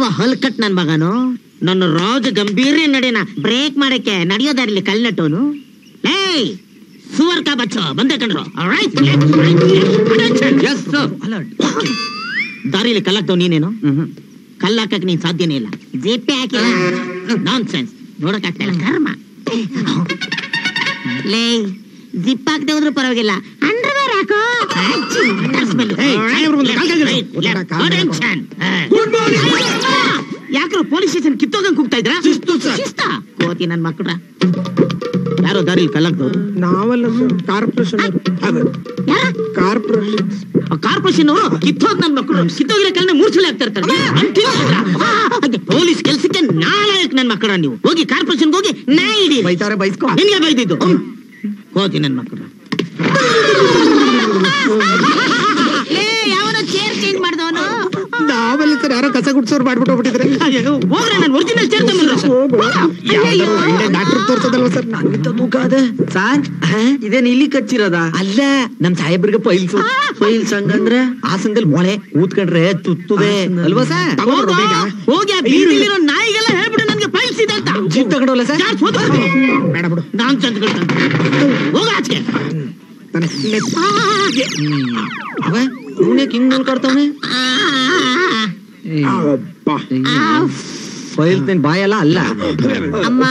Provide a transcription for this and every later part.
ಹಲ್ಕಟ್ ನನ್ ಮಗನು ನನ್ನ ರಾಜ ಗಂಭೀರ ನಡೆನ ಬ್ರೇಕ್ ಮಾಡಕ್ಕೆ ನಡೆಯೋದಾರ್ಲಿ ಕಲ್ನಟ್ಟೋನು ಏಯ್ ಸುವರ್ ಕಾ ಬಚ್ಚ ಬಂದೆ ಕಣ್ರು Alright? ಎಸ್ ದಾರಿಲಿ ಕಲ್ಲಾಕ್ತವ್ ನೀನೇನು ಕಲ್ಲಾಕಕ್ ನೀನ್ ಸಾಧ್ಯನೇ ಇಲ್ಲ ಜೇಪೆ ಹಾಕಿಲ್ಲ ನಾನ್ ಸೆನ್ಸ್ ನೋಡಕ್ ಆಗ್ತಾ ಇಲ್ಲ ಕರ್ಮ ಲೇ ಜಿಪ್ ಹಾಕ್ದೆ ಹೋದ್ರು ಪರವಾಗಿಲ್ಲ ಅಂಡರ್ವೇರ್ ಹಾಕೋ ಅಚ್ಚಿ, ಅದರ smell. Left, attention. ಯಾಕ್ರೋ ಪೊಲೀಸ್ ಸ್ಟೇಷನ್ ಕಿತ್ತೋಗಂಗ್ ಕೂಗ್ತಾ ಇದ್ರ ಶಿಸ್ತು, sir. ಶಿಸ್ತಾ ಕೋತಿ ನನ್ ಮಕ್ಕಳ ಯಾರೋ ದಾರಿಲಿ ಕಲ್ಲಾಕ್ತವ್ರು ನಾವಲ್ಲ ಕಾರ್ಪೊರೇಷನ್ ಯಾರ ಕಾರ್ಪೊರೇಷನ್ ಕಾರ್ಪೊರೇಷನ್ ಅವರು ಕಿತ್ತೋಗ್ ನನ್ ಮಕ್ಕಳು ಕಿತ್ತೋಗಿರೋ ಕಲ್ನ ಮೂರ್ ಸಲ ಆಗ್ತಾ ಇರ್ತಾರೆ ಪೊಲೀಸ್ ಕೆಲ್ಸಕ್ಕೆ ನಾಲಾಯಕ್ ನನ್ ಮಕ್ಕಳ ನೀವು ಹೋಗಿ ಕಾರ್ಪೊರೇಷನ್ ಹೋಗಿ ನಾ ಹಿಡಿ ಬೈತಾರೆ ಬೈಸ್ಕೊ ನಿನ್ಗೆ ಬೈದಿದ್ದು ಕೋತಿ ನನ್ ಮಕ್ಕಳು ಯಾವನೋ ಚೇರ್ ಚೇಂಜ್ ಮಾಡ್ದವನು ನಾವೆಲ್ಲ ಸರ್ ಯಾರೋ ಕಸ ಗುಡ್ಸೋರು ಮಾಡ್ಬಿಟ್ಟು ಹೋಗ್ಬಿಟ್ಟಿದ್ರೆ ಹೋಗ್ರೆ ನಾನು ಒರಿಜಿನಲ್ ಚೇರ್ ಡಾಕ್ಟರ್ ತೋರ್ಸೋದಲ್ವ ಸರ್ ನಂಗಿಂತ ತೂಕ ಅದ ಸಾರ್ ಇದೇನ್ ಇಲ್ಲಿ ಕಚ್ಚಿರೋದ ಅಲ್ಲ ನಮ್ ಸಾಹೇಬ್ರಿಗೆ ಪೈಲ್ಸ್ ಪೈಲ್ಸ್ ಹಂಗಂದ್ರೆ ಆ ಸಂದಲ್ಲಿ ಮೊಳೆ ಊದ್ಕೊಂಡ್ರೆ ತುತ್ತದೆ ಅಲ್ವಾ ಸರ್ ತಗೊಂಡ್ರು ಬೇಗ ಹೋಗಿ ಆ ಬೀದಿಲಿರೋ ನಾಯಿಗೆಲ್ಲ ಹೇಳ್ಬಿಡು ನನ್ಗೆ ಪೈಲ್ಸ್ ಇದೆ ಅಂತ ಜೀಪ್ ತಗೊಂಡವಲ್ಲ ಸರ್ ಯಾರ್ ಸೋತು ಬರ್ತೀನಿ? ಬೇಡ ಬಿಡು ನಾನ್ ಚಂದ್ಗಳು ಹೋಗ ಆಚೆಗೆ ನನಗೆ ಅವ ಇವನೇ ಹಿಂಗ್ ನೋಡ್ಕೊಡ್ತಾವನೆ ಅಬ್ಬಾ ಪೈಲ್ಸ್ ನಿನ್ ಬಾಯಲ್ಲ ಅಲ್ಲ ಅಮ್ಮ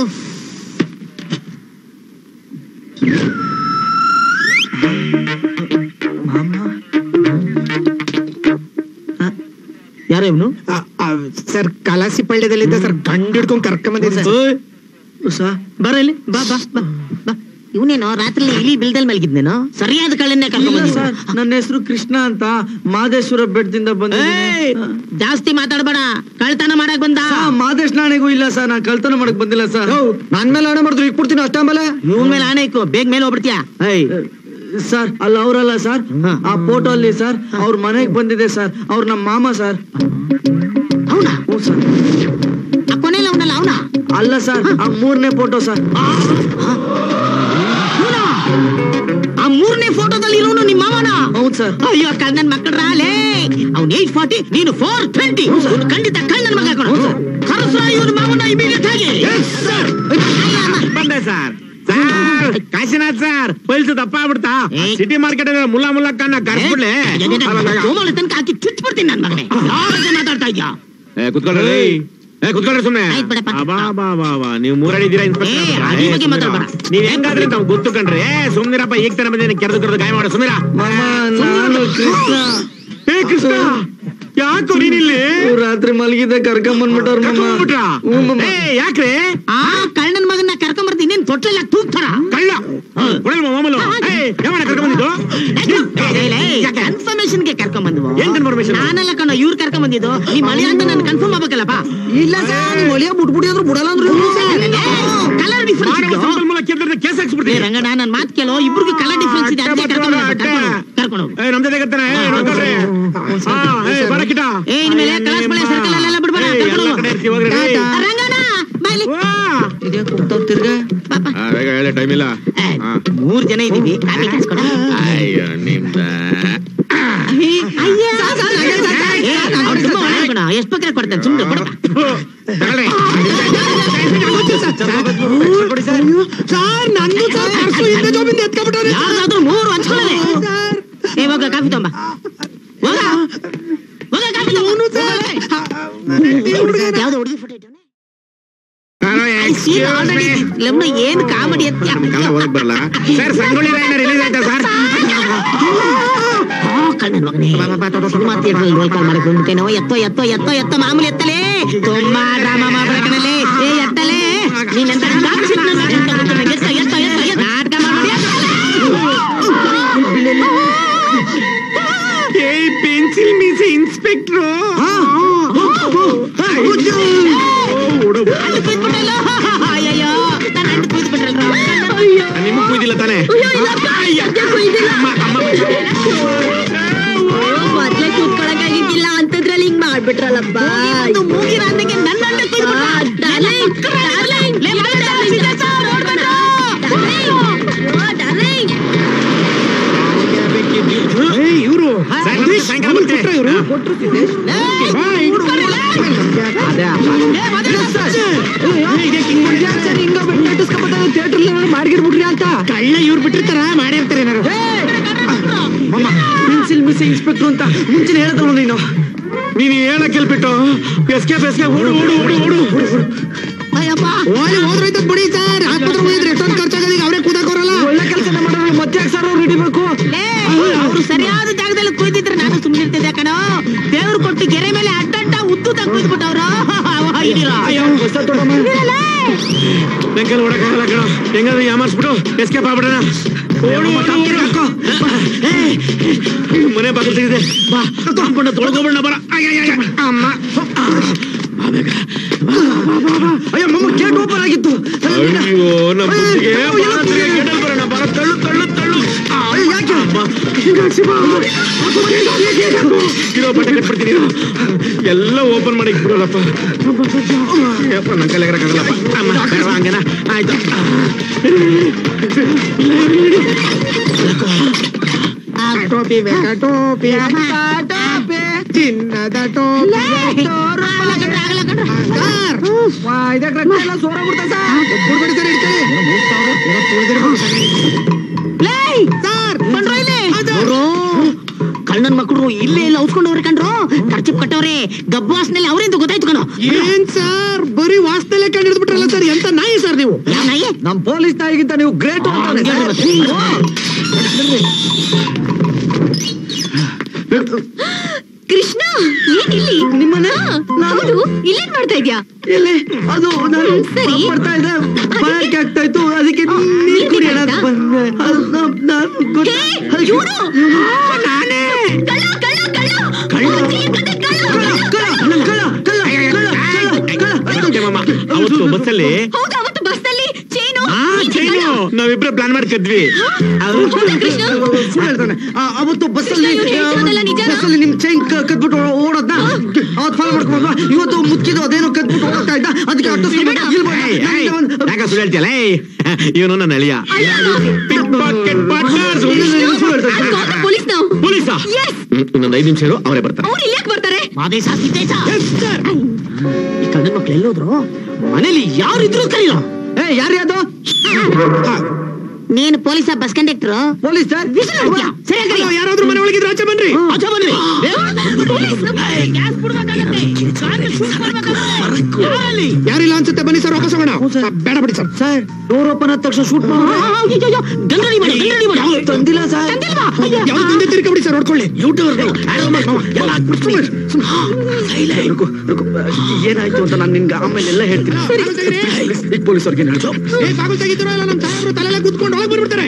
ಯಾರ ಇವನು ಆ, ಆ, ಸರ್ ಕಲಾಸಿ ಪಳ್ಳ್ಯದಲ್ಲಿದ್ದ ಸರ್ ಕಂಡು ಹಿಡ್ಕೊಂಡ್ ಕರ್ಕೊಂಡ್ ಬಂದಿದ್ದೆ ಸರ್ ಬರ ಇಲ್ಲಿ ಬಾ ಬಾ ಬಾ ಬಾ ಇವನೇನೋ ರಾತ್ರಿ ಇಲಿ ಬಿಲ್ದಲ್ಲಿ ಮಲಗಿದ್ನೇನೋ ಸರಿಯಾದ ಕಳ್ಳನ್ನೇ ಕರ್ಕೊಂಡ್ ಇಲ್ಲ ಬಂದಿದ್ದು. ಸರ್ ನನ್ನ ಹೆಸರು ಕೃಷ್ಣ ಅಂತ ಮಾದೇಶ್ವರ ಬೆಟ್ಟದಿಂದ ಏಯ್! ಬಂದಿದ್ದೀನಿ ಜಾಸ್ತಿ ಮಾತಾಡ್ಬೇಡ ಕಳ್ತನ ಮಾಡಕ್ ಬಂದ ಮಾದೇಶ್ ನಾಣೆಗೂ ಇಲ್ಲ ಸರ್ ನಾ ಕಳ್ತನ ಮಾಡಕ್ ಬಂದಿಲ್ಲ ಸರ್ ನನ್ ಮೇಲೆ ಹಣ ಮಾಡಿದ್ರು ಈಗ ಕೊಡ್ತೀನಿ ಅಷ್ಟ ಆಮೇಲೆ ಇವನ್ ಮೇಲೆ ಆಣೆ ಇಕ್ಕು ಬೇಗ ಮೇಲೆ ಹೋಗ್ಬಿಡ್ತೀಯ ಸರ್ ಅಲ್ಲ ಅವರಲ್ಲ ಸರ್ ಹಾ. ಆ ಫೋಟೋ ಅಲ್ಲಿ ಸರ್ ಅವ್ರ ಮನೆಗ್ ಬಂದಿದೆ ಸರ್ ಅವ್ರ ನಮ್ಮ ಮಾಮ ಸರ್ ಅವನ ಹ್ಞೂ ಸರ್ ಆ ಕೊನೆಲ್ಲ ಅವನಲ್ಲ ಅವನ ಅಲ್ಲ ಸರ್ ಆ ಮೂರನೇ ಫೋಟೋ ಸರ್ ಆ ಮೂರನೇ ಫೋಟೋದಲ್ಲಿ ಇರೋನು ನಿಮ್ಮ ಮಾವನ ಹೌದು ಸರ್ ಅಯ್ಯೋ ಕಣ್ಣನ್ ಮಕ್ಕಳ ರಾಲೇ ಅವ್ನ್ ಏಟ್ ಫಾರ್ಟಿ ನೀನು ಫೋರ್ ಟ್ವೆಂಟಿ ಖಂಡಿತ ಕಣ್ಣನ್ ಮಗ ಕಣ ಕರಸ್ರ ಇವ್ನ ಮಾವನ ಇಮಿಡಿಯೇಟ್ ಆಗಿ ಬಂದೆ sir sir Kashinath sir piles ದಪ್ಪ ಆಗ್ಬಿಡ್ತಾ ಏ. ಸಿಟಿ ಮಾರ್ಕೆಟ್ ಮುಲ್ಲಾ ಮುಲ್ಲಕ್ಕನ್ನ ಕರ್ಸ್ಬಿಡ್ಲೆ ಕೋಮಲ ತನಕ ಹಾಕಿ ಚುಚ್ಬಿಡ್ತೀನಿ ನನ್ ಮಗನೇ ಯಾರ ಜೊತೆ ಮಾತಾಡ್ತಾ ಇದ್ಯಾ ಏ ಕುತ್ಕೊಳ್ರಿ ಏ ಕುತ್ಕೊಳ್ರಿ ಸುಮ್ನೆ ಆಯ್ತ್ ಬಿಡಪ್ಪ. ಅಬಾ ಬಾ ಬಾ ಬಾ ನೀವು ಮೂರಡಿದ್ದೀರಾ ಏ, ಅದ್ರ ಬಗ್ಗೆ ಮಾತಾಡ್ಬೇಡ. ನೀವ್ ಹೆಂಗಾದ್ರೆ ನಾವು ಗೊತ್ತು ಕಣ್ರಿ ಏ ಸುಮ್ನಿರಪ್ಪ ಈಗ ತಾನೇ ಬಂದೇನೆ ಕೆರೆದು ಕೆರೆದು ಗಾಯ ಮಾಡ ಸುಮ್ನಿರ ಮಾಮ ನಾನು ಕೃಷ್ಣ ಏ ಕೃಷ್ಣ ಯಾಕೋ ನೀನ್ ಇಲ್ಲಿ ಇವ್ರು ರಾತ್ರಿ ಮಲಗಿದ್ದೆ ಕರ್ಕೊಂಡ್ ಬಂದ್ಬಿಟ್ಟವ್ರ ಮಾಮ ಕರ್ಕೊಂಡ್ಬಿಟ್ರಾ? ಹ್ಞೂ ಮಾಮ ಏ ಯಾಕ್ರಿ ಆ ಕಳ್ಳನ್ ಮಗನ್ನ ಕರ್ಕೊಂಡ್ ಬರ್ತೀನಿ ನೀನ್ ತೊಟ್ಲೆಲ್ಲ ತೂಗ್ತಾರ ಕಳ್ಳ ಕೊಡಲ್ವ ಮಾಮೂಲು ಏ ಯಾವನ ಕರ್ಕೊಂಡ್ ಬಂದಿದ್ದು ಕನ್ಫರ್ಮೇಶನ್ ಗೆ ಕರ್ಕೊಂಡ್ ಬಂದ್ವು ಏನ್ confirmation? ನಾನಲ್ಲ ಕಣ ಇವ್ರು ಕರ್ಕೊಂಡ್ ಬಂದಿದ್ದು ನಿಮ್ ಮಳಿ ಅಂತ ನನ್ ಕನ್ಫರ್ಮ್ ಆಗ್ಬೇಕಲ್ಲಪ್ಪ ಇಲ್ಲ ಸರ್ ಒಳಿಯ ಬಿಟ್ಬಿಡಿ ಅಂದ್ರು ಬಿಡಲ್ಲ ಅಂದ್ರು ಕಲರ್ ಡಿಫ್ರೆನ್ಸ್ ಮಾನವ ಸಂಪನ್ಮೂಲ ಕೇಂದ್ರದ ಕೇಸ್ ಏ ಹಾಕ್ಸ್ಬಿಡ್ತೀನಿ ರಂಗಣ್ಣ ನನ್ ಮಾತ್ ಕೇಳೋ ಇಬ್ರಿಗೂ ಕಲರ್ ಡಿಫ್ರೆನ್ಸ್ ಇದೆ ಅದಕ್ಕೆ ಕರ್ಕೊಂಡ್ ಬಂದೆ, ಕರ್ಕೊಂಡ್ ಹೋಗು, ಕರ್ಕೊಂಡ್ ಹೋಗು. ಏ ನಮ್ ಜೊತೆ ಗೊತ್ತಾನೆ ನೋಡ್ಕೊಳ್ರಿ ಹಾ ಏ ಬರ ಕಿಟ ಏ ಇನ್ಮೇಲೆ ಕಲಾಸ್ ಬಳೆ ಸರ್ಕಲ್ ಅಲ್ಲೆಲ್ಲ ಬಿಡ್ಬೇಡ ಏ, ಕರ್ಕೊಂಡ್ ಎಲ್ಲ ಹೋಗು. ಕಡೆ ಇರ್ತೀವಿ ಹೋಗ್ರಿ ಟಾಟಾ. ರಂಗಣ್ಣ ಬಾಯ್ಲಿ ವಾ. ಇದೇ ಕೂಗ್ತಾವ್ ತಿರ್ಗಾ ಪಾಪ ಆ, ಬೇಗ ಹೇಳಿ ಟೈಮ್ ಇಲ್ಲ ಏ, ಹಾ. ಮೂರ್ ಜನ ಇದೀವಿ ಕಾಫಿ ಕಾಸ್ಕೊಡ ಅಯ್ಯೋ ನಿಮ್ದ ಏ, ಅವ್ನ್ ತುಂಬಾ ಒಳ್ಳೆ ಕಣ ಎಷ್ಟ್ ಬೇಕಾದ್ರೆ ಕೊಡ್ತಾನೆ ಸುಮ್ನೆ ಕೊಡಪ್ಪ ತಗೊಳ್ರಿ. ಕೊಡಿ ಸರ್ ಸರ್ ನಂದು ಸರ್ ಪರ್ಸು ಹಿಂದೆ ಜೋಬಿಂದ ಎತ್ಕೊಂಡ್ಬಿಟ್ಟವ್ರೆ ಯಾವ್ದಾದ್ರು ಮೂರು ಹಂಚ್ಕೊಳ್ಳಿ ಏ ಹೋಗ ಕಾಫಿ ತೊಂಬ ಹೋಗ ಹೋಗ ಕಾಫಿ ಅವನು ಸರ್ ಯಾವ್ದು ಹುಡುಗಿ ಫೋಟೋ ಇಟ್ಟವನೆ ಹಲೋ, excuse me. ಲಮ್ನ ಏನ್ ಕಾಮಿಡಿ ಅಂತ ಕನ್ನಡ ಓದಕ್ ಬರಲ್ಲ ಸರ್ ಸಂಗೊಳ್ಳಿ ರಾಯಣ್ಣ ರಿಲೀಸ್ ಆಯ್ತಾ ಸರ್ ಕಣ್ಣನ್ ಮಗನೇ ಸಿನಿಮಾ ಥಿಯೇಟರ್ ರೋಲ್ ಕಾಲ್ ಮಾಡಕ್ ಬಂದ್ಬಿಟ್ಟೇನೋ ಎತ್ತೋ ಎತ್ತೋ ಎತ್ತೋ ಎತ್ತೋ ಮಾಮೂಲಿ ಎತ್ತಲೇ ತುಂಬಾ ಡ್ರಾಮಾ ಮಾಡ್ಬೇಡ ಕಣಲೆ ಏ ಎತ್ತಲೇ ನೀನೆಂತ ಡಾಕ್ಟರ್ ಎಂತ ಗೊತ್ತು ನಂಗೆ? ಎತ್ತೋ ಎತ್ತೋ ಎತ್ತೋ ಎತ್ತೋ. ನಾಟಕ ಮಾಡ್ಬೇಡ ಏ ಪೆನ್ಸಿಲ್ ಮೀಸೆ ಇನ್ಸ್ಪೆಕ್ಟ್ರು ಅಲ್ಲಿ ಕೂತ್ಬಿಟ್ಟಲ್ಲ ಅಯ್ಯಯ್ಯೋ ನನ್ನ ಹೆಂಡ್ತಿ ಕೂತ್ಬಿಟ್ರಲ್ರ ನಿಮಗ್ ಕುಯ್ದಿಲ್ಲ ತಾನೆ ಮೊದ್ಲೇ ಕೂತ್ಕೊಳಕಾಗಿದ್ದಿಲ್ಲ ಅಂತದ್ರಲ್ಲಿ ಹಿಂಗ್ ಮಾಡ್ಬಿಟ್ರಲ್ಲಪ್ಪ ಒಂದು ಮೂಗಿನ ಅಂದಕ್ಕೆ ನನ್ನ ಹಂಡೆ ಕೂತ್ಬಿಟ್ಟ. ಲೇ, darling, ಲೇ, ಮಾತಾಡ, ಸೀದಾ ಸರ್, ನೋಡ್ಕೊಂಡ್ರು. ಇವರು ಸಾಯಂಕಾಲ ಬರ್ತೀನಿ ಲೇ, ಕೂತ್ಕೊಳ್ಳಿ, ಲೇ. ಅದೇ ಹಿಂಗ ಥಿಯೇಟರ್ ಮಾಡಿರ್ಬಿಟ್ರಿ ಅಂತ ಕಳ್ಳ ಇವ್ರು ಬಿಟ್ಟಿರ್ತಾರ ಮಾಡಿರ್ತಾರೆ ಏನಾರು ಪೆನ್ಸಿಲ್ ಮಿಸ್ ಇನ್ಸ್ಪೆಕ್ಟರ್ ಅಂತ ಮುಂಚೆನೆ ಹೇಳ್ದವನು ನೀನು ನೀನು ಹೇಳಕ್ಕೆ ಬಿಟ್ಟು ಬೆಸ್ಕೆ ಬೆಸ್ಕೆ ಓಡು ಓಡು ಓಡು ಓಡು ಅಯ್ಯಪ್ಪ ಓಲಿ ಹೋದ್ರೈತದ್ ಬಿಡಿ ಸರ್ ಆಸ್ಪತ್ರೆ ಹೋಗಿದ್ರೆ ಎಷ್ಟೊಂದು ಖರ್ಚಾಗದ ಈಗ ಅವರೇ ಕೂದಾಕೋರಲ್ಲ ಒಳ್ಳೆ ಕೆಲಸ ಮಾಡೋರು ಮತ್ತೆ ಯಾಕೆ ಸರ್ ಅವ್ರು ಹಿಡಿಬೇಕು ಲೇ, ಅವ್ರು ಸರಿಯಾದ ಜಾಗದಲ್ಲಿ ಕುಯ್ದಿದ್ರೆ ನಾನು ಸುಮ್ಮನೆ ಇರ್ತಿದ್ದೆ ಕಣೋ ದೇವ್ರು ಕೊಟ್ಟು ಗೆರೆ ಮೇಲೆ ಅಡ್ಡಡ್ಡ ಉದ್ದು ತಗ್ಬಿಟ್ಬಿಟ್ಟವ್ರು ಹೊಸ ದೊಡ್ಡಮ್ಮ. ಬೆಂಕಲ್ಲಿ ಓಡಕ್ಕಾಗಲ್ಲ ಕಣ ಹೆಂಗಾದ್ರೆ ಯಾಮಾರ್ಸ್ಬಿಟ್ಟು ಎಸ್ಕೇಪ್ ಆಗ್ಬಿಡೋಣ ಓಡು ಓಡು ಓಡು ಏ, ಮನೆ ಬಾಗಿಲು ತೆಗಿದೆ ಬಾ ಕಾಂಪೌಂಡ್ ತೊಳ್ಕೊಬಿಡೋಣ ಬರ ಅಯ್ಯಯ್ಯ. ಅಮ್ಮ ಅಯ್ಯೋ ಮಮ್ಮ ಗೇಟ್ ಓಪನ್ ಆಗಿತ್ತು ಅಯ್ಯೋ ನಮ್ಮ ಬುದ್ಧಿಗೆ ಅಯ್ಯೋ, ಬಾ, ಏನು ತಿರ್ಗಿ ಗೇಟಲ್ಲಿ ಬರೋಣ ಬರ ತಳ್ಳು ತಳ್ಳು ತಳ್ಳು ಆ, ಅಯ್ಯೋ, ಯಾಕೆ? ಬಾ. ಇರೋ ಬಟ್ಟೆ ಕಟ್ಬಿಡ್ತೀನಿ ಇರು. ಎಲ್ಲ ಓಪನ್ ಮಾಡಿ ಬಿಡೋಲ್ಲಪ್ಪ ಯಪ್ಪ ನನ್ನ ಕೈಲಿ ಆಗಕ್ಕಾಗಲ್ಲಪ್ಪ ಅಮ್ಮ ಬೇಡವಾ ಹಂಗನ ಆಯ್ತು ಟೋಪಿ ಬೇಕಾ ಟೋಪಿ ಚಿನ್ನದ ಟೋಪಿ ಸರ್ ವಾ, ಇದಕ್ಕೆ ರಕ್ತ ಎಲ್ಲ ಸೋರಾಗ್ಬಿಡ್ತಾ ಸರ್ ಬಿಡ್ಬೇಡಿ ಸರ್ ಇಡ್ಕೊಳ್ಳಿ ಸರ್ ಬಂದ್ರು ಇಲ್ಲಿ ನೋಡ್ರು ಕಳ್ಳನ್ ಮಕ್ಕಳು ಇಲ್ಲೇ ಇಲ್ಲ ಔಸ್ಕೊಂಡವ್ರೆ ಕಂಡ್ರು ಖರ್ಚು ಕಟ್ಟವ್ರೆ ಗಬ್ಬು ವಾಸನೆಲ್ಲ ಅವ್ರೆಂದು ಗೊತ್ತಾಯ್ತು ಕಣೋ ಏನ್ ಸರ್ ಬರೀ ವಾಸ್ತಲ್ಲೇ ಕಂಡು ಹಿಡಿದ್ಬಿಟ್ರಲ್ಲ ಸರ್ ಎಂತ ನಾಯಿ ಸರ್ ನೀವು ಯಾವ ನಾಯಿ ನಮ್ ಪೊಲೀಸ್ ನಾಯಿಗಿಂತ ನೀವು ಗ್ರೇಟ್ ಅಂತಾನೆ ಸರ್. ಕೃಷ್ಣ ಏನಿಲ್ಲಿ ನಿಮ್ಮನ ಹೌದು ಇಲ್ಲೇನ್ ಮಾಡ್ತಾ ಇದ್ಯಾ ಇಲ್ಲಿ ಅದು ನಾನು ಸರಿ. ಬರ್ತಾ ಇದ್ದೆ ಬಾಯಕ್ಕೆ ಆಗ್ತಾ ಇತ್ತು ಅದಕ್ಕೆ ಆ, ನೀರ್ ನೀರ್ ಕುಡಿಯೋಣ ಅಂತ ಬೇಕಾ? ಬಂದೆ ಅದು ನಾನ್- ನಾನು ಗೊತ್ತ- ಹೇ, ಅದಕ್ಕೆ- ಇವ್ನು? ನಾನೇ ಕಳ್ಳ ಕಳ್ಳ ಕಳ್ಳ ಕಳ್ಳ? ಅಜ್ಜಿ, ಕಳ್ಳ, ಕಳ್ಳ, ಕಳ್ಳ, ಕಳ್ಳ. ಕಳ್ಳ, ಕಳ್ಳ, ಕಳ್ಳ, ಕಳ್ಳ, ಕಳ್ಳ, ಕಳ್ಳ. ಓಕೆ ಮಾಮ ಅವತ್ತು ಬಸ್ಸಲ್ಲಿ ಹೌದು ಅವತ್ತು ಬಸ್ನಲ್ಲಿ ಚೈನು ಆ ನೀನೆ ಚೈನು ಕಳ್ಳ. ನಾವಿಬ್ರೆ ಪ್ಲಾನ್ ಮಾಡಿ ಕದ್ವಿ ಹೌದಾ ಕೃಷ್ಣ ಸುಳ್ಳು ಹೇಳ್ತಾನೆ. ಆ, ಅವತ್ತು ಬಸ್ಸಲ್ಲಿ ಕೃಷ್ಣ, ಇವ್ನು ಹೇಳ್ತಿರೋದೆಲ್ಲ ನಿಜನಾ? ಬಸ್ಸಲ್ಲಿ ನಿಮ್ ಚೈನ್ ಕದ್ಬಿಟ್ಟು ಓಡೋದ್ನ ಅವತ್ತು ಫಾಲೋ ಮಾಡ್ಕೊಂಡು ಬಂದ್ವ? ಇವತ್ತು ಮುಚ್ಚಿದ್ದು ಅದೇನೋ ಕದ್ಬಿಟ್ಟು ಓಡ್ತಾ ಇದ್ದ ಅದಕ್ಕೆ ಅಟ್ಟಿಸ್ಕೊಂಡು ಇಲ್ಲಿ ಬಂದ. ಏಯ್, ಏಯ್, ನನ್ಗೆ ಒಂದು- ಯಾಕ ಸುಳ್ಳು ಹೇಳ್ತೀಯಲ್ಲ ಇವನು ನನ್ನ ಅಳಿಯ pickpocket partners I called the police now. ಪೊಲೀಸಾ Yes. ಇನ್ನೊಂದು ಐದು ನಿಮಿಷ ಇರು ಅವರೇ ಬರ್ತಾರೆ ಅವ್ರು ಇಲ್ಲಿ ಯಾಕೆ ಬರ್ತಾರೆ ಮಾದೇಶ ಸಿದ್ದೇಶ ಈ ಕಳ್ಳನ್ ಮಕ್ಳು ಎಲ್ಲೋದ್ರು ಮನೇಲಿ ಯಾರಿದ್ರು ಕರೀರೋ ಏ ಯಾರು ಅದು ನೀನು police bus conductor police sir ಸರಿಯಾಗಿ ಯಾರಾದ್ರೂ ಮನೆ ಒಳಗಿದ್ರೆ ಆಚೆ ಬನ್ರಿ ಆಚೆ ಬನ್ರಿ ಯಾರಿಲ್ಲ ಅನ್ಸುತ್ತೆ ಬನ್ನಿ ಸರ್ ವಾಪಸ್ ಹೋಗೋಣ ಆ, ಬೇಡ ಬಿಡಿ ಸರ್ ಸರ್ ಡೋರ್ ಓಪನ್ ಆದ ತಕ್ಷಣ ಶೂಟ್ ತಂದಿಲ್ಲ ಸರ್ ಯಾವ್ದು ತಂದೆ ತಿರ್ಕೊಬಿಡಿ ಸರ್ ಹೊಡ್ಕೊಳ್ಳಿ ರುಕು, ರುಕು. ಏನಾಯ್ತು ಅಂತ ನಾನು ನಿನ್ಗೆ ಆಮೇಲೆ ಎಲ್ಲ ಹೇಳ್ತೀನಿ ಈಗ ಪೊಲೀಸ್ ಅವ್ರಿಗೆ ಹೇಳು ಏ ಬಾಗಲ್ ತೆಗಿತೀರೋ ಇಲ್ಲ ನಮ್ಮ ಸಾಹೇಬ್ರು ತಲೆಲ್ಲ ಕೂತ್ಕೊಂಡು ಒಳಗೆ ಬಂದ್ಬಿಡ್ತಾರೆ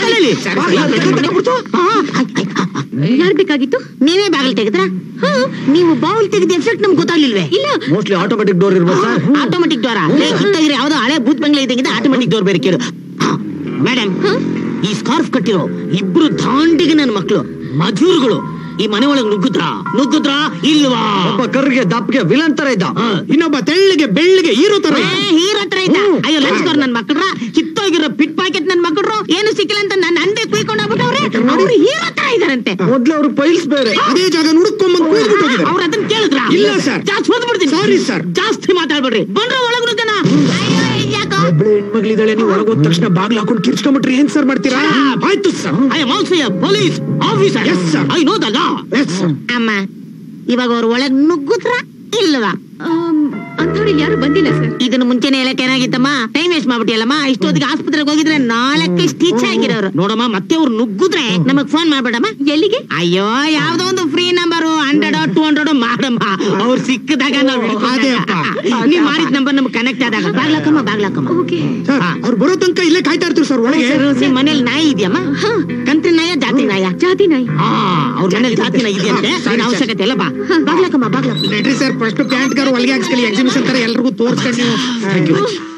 ಯಾರ್ ಬೇಕಾಗಿತ್ತು ನೀವೇ ಬಾಗಿಲು ತೆಗೆದ್ರ ನೀವು ಬಾಗಿಲು ತೆಗೆದ ಎಫೆಕ್ಟ್ ನಮ್ಗೆ ಗೊತ್ತಾಗ್ಲಿಲ್ವೇ ಇಲ್ಲ ಮೋಸ್ಟ್ಲಿ ಆಟೋಮೆಟಿಕ್ ಡೋರ್ ಇರ್ಬೋದು ಸರ್ ಆಟೋಮೆಟಿಕ್ ಡೋರ ಕಿತ್ತಾಗಿರಿ ಯಾವ್ದೋ ಹಳೆ ಬೂತ್ ಬಂಗ್ಲೆ ಇದ್ದಂಗಿದೆ ಆಟೋಮೆಟಿಕ್ ಡೋರ್ ಬೇರೆ ಕೇಳು ಮೇಡಮ್ ಈ ಸ್ಕಾರ್ಫ್ ಕಟ್ಟಿರೋ ಇಬ್ರು ದಾಂಡಿಗೆ ನನ್ನ ಮಕ್ಕಳು ಮಧುರ್ಗಳು ಈ ಮನೆ ಒಳಗೆ ನುಗ್ಗುದ್ರಾ ನುಗ್ಗುದ್ರಾ ಇಲ್ವಾ ಒಬ್ಬ ಕರ್ಗೆ ದಪ್ಪಗೆ ವಿಲನ್ ತರ ಇದ್ದ ಇನ್ನೊಬ್ಬ ತೆಳ್ಳಿಗೆ ಬೆಳ್ಳಿಗೆ ಹೀರೋ ತರ ಹೀರೋ ಹತ್ರ ಇದ್ದ ಅಯ್ಯೋ ಲಂಚ್ಕೋರ್ ನನ್ ಮಕ್ಕಳ್ರ ಕಿತ್ತೋಗಿರೋ ಪಿಟ್ ಪಾಕೆಟ್ ನನ್ ಮಕ್ಕಳು ಏನು ಸಿಕ್ಕಿಲ್ಲ ಅಂತ ನನ್ನ ಅಂದೆ ಕುಯ್ಕೊಂಡು ಹೋಗ್ಬಿಟ್ಟವ್ರೆ ಅವ್ರು ಹೀರೋ ತರ ಇದಾರಂತೆ ಮೊದ್ಲು ಅವ್ರು ಪೈಲ್ಸ್ ಬೇರೆ ಅದೇ ಜಾಗ ನುಡುಕೊಂಬಂದು ಕೂದ್ಬಿಟ್ಟು ಹೋಗಿದ್ದಾರೆ ಅವ್ರ ಅದನ್ನ ಕೇಳಿದ್ರ ಇಲ್ಲ, sir. ಜಾಸ್ತಿ ಓದ್ಬಿಡ್ತೀನಿ Sorry, sir. ಜಾಸ್ತಿ ಮಾತಾಡ್ಬೇಡ್ರಿ ಬಂದ್ರ ಒಳಗ್ ನುಗ್ಗಣ ಯಾಕೋ ಒಬ್ಳೆ ಹೆಣ್ಮಗಳಿದ್ದಾಳೆ ನೀವು ಒಳಗೋದ ತಕ್ಷಣ ಬಾಗ್ಲ ಹಾಕೊಂಡು ಕಿರ್ಚ್ಕೊಂಡ್ಬಿಟ್ರಿ ಏನ್ ಸರ್ ಮಾಡ್ತೀರಾ ಆಯ್ತು sir I am also a police officer Yes, sir. I know the law yes sir ಅಮ್ಮ ಇವಾಗ ಅವ್ರ ಒಳಗ್ ನುಗ್ಗುದ್ರ ಇಲ್ವಾ ಅಂಥವ್ರು ಯಾರು ಬಂದಿಲ್ಲ ಸರ್ ಇದನ್ನ ಮುಂಚೆನೆ ಹೇಳಕ್ ಏನಾಗಿತ್ತಮ್ಮ ಟೈಮ್ ವೇಸ್ಟ್ ಮಾಡ್ಬಿಟ್ಟಿಯಲ್ಲಮ್ಮ ಇಷ್ಟೊತ್ತಿಗೆ ಆಸ್ಪತ್ರೆಗೆ ಹೋಗಿದ್ರೆ ನಾಲ್ಕು ಸ್ಟಿಚ್ ಆಗಿರೋರು ನೋಡಮ್ಮ ಮತ್ತೆ ಅವ್ರು ನುಗ್ಗುದ್ರೆ ನಮಗ್ ಫೋನ್ ಮಾಡ್ಬೇಡಮ್ಮ ಎಲ್ಲಿಗೆ ಅಯ್ಯೋ ಯಾವ್ದೋ ಒಂದು free number hundred two hundred ಮಾಡಮ್ಮ ಅವ್ರು ಸಿಕ್ಕಿದಾಗ ನಾವು ಅದೇ ಅಪ್ಪ. ನೀವ್ ಮಾಡಿದ ನಂಬರ್ ನಮ್ಗೆ ಕನೆಕ್ಟ್ ಆದಾಗ ಬಾಗ್ಲಾಕಮ್ಮ ಬಾಗ್ಲಾಕಮ್ಮ ಓಕೆ ಸರ್ ಅವ್ರು ಬರೋ ತನಕ ಇಲ್ಲೇ ಕಾಯ್ತಾ ಇರ್ತೀವಿ ಸರ್ ಒಳಗೆ ನಿಮ್ ಮನೇಲಿ ನಾಯಿ ಇದೆಯಮ್ಮ ಹಾ ಕಂತ್ರಿ ನಾಯ ಜಾತಿ ನಾಯ ಜಾತಿ ನಾಯಿ ಆ ಅವ್ರ ಮನೇಲಿ ಜಾತಿ ನಾಯಿ ಇದೆಯಂತೆ ಏನ್ ಅವಶ್ಯಕತೆ ಇಲ್ಲ ಬಾ ಬಾಗ್ಲಾಕಮ್ಮ ಬಾಗ್ಲಾಕಮ್ಮ ನಡ್ರಿ ಸರ್ ಫಸ್ಟ್ ಪ್ಯಾಂಟ್ ಗಾರು ಒಳಗೆ ಹಾಕ್ಸ್ಕೊಳ್ಳಿ ಎಕ್ಸಿಬಿಷನ್ ತರ ಎಲ್ರಿಗೂ ತೋರ್ಸ್ಕೊಂಡು ನೀವು